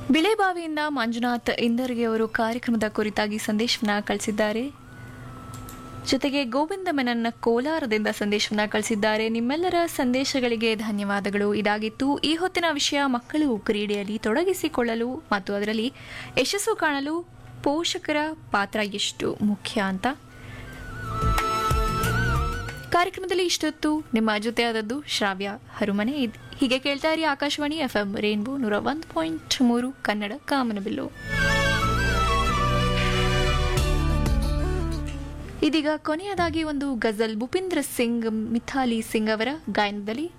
ಬಿಳೆಬಾವಿಯಿಂದ ಮಂಜುನಾಥ್ ಇಂದರ್ಗೆ ಅವರು ಕಾರ್ಯಕ್ರಮದ ಕುರಿತಾಗಿ ಸಂದೇಶವನ್ನ ಕಳಿಸಿದ್ದಾರೆ ಜೊತೆಗೆ ಗೋವಿಂದ ಮೆನನ್ ಕೋಲಾರದಿಂದ ಸಂದೇಶವನ್ನ ಕಳಿಸಿದ್ದಾರೆ ನಿಮ್ಮೆಲ್ಲರ ಸಂದೇಶಗಳಿಗೆ ಧನ್ಯವಾದಗಳು ಇದಾಗಿತ್ತು ಈ ಹೊತ್ತಿನ ವಿಷಯ ಮಕ್ಕಳು ಕ್ರೀಡೆಯಲ್ಲಿ ತೊಡಗಿಸಿಕೊಳ್ಳಲು ಮತ್ತು ಅದರಲ್ಲಿ ಯಶಸ್ಸು ಕಾಣಲು ಪೋಷಕರ ಪಾತ್ರ ಎಷ್ಟು ಮುಖ್ಯ ಅಂತ ಕಾರ್ಯಕ್ರಮದಲ್ಲಿ ಇಷ್ಟೊತ್ತು ನಿಮ್ಮ ಜೊತೆ ಆದದ್ದು ಶ್ರಾವ್ಯ ಹರುಮನೆ ಇದ್- ಹೀಗೆ ಕೇಳ್ತಾ ಇರಿ ಆಕಾಶವಾಣಿ ಎಫ್ ಎಂ ರೇನ್ಬೋ ನೂರ ಒಂದು ಪಾಯಿಂಟ್ ಮೂರು ಕನ್ನಡ ಕಾಮನಬಿಲ್ಲು ಇದೀಗ ಕೊನೆಯದಾಗಿ ಒಂದು ಗಜಲ್ ಭೂಪಿಂದ್ರ ಸಿಂಗ್ ಮಿಥಾಲಿ ಸಿಂಗ್ ಅವರ ಗಾಯನದಲ್ಲಿ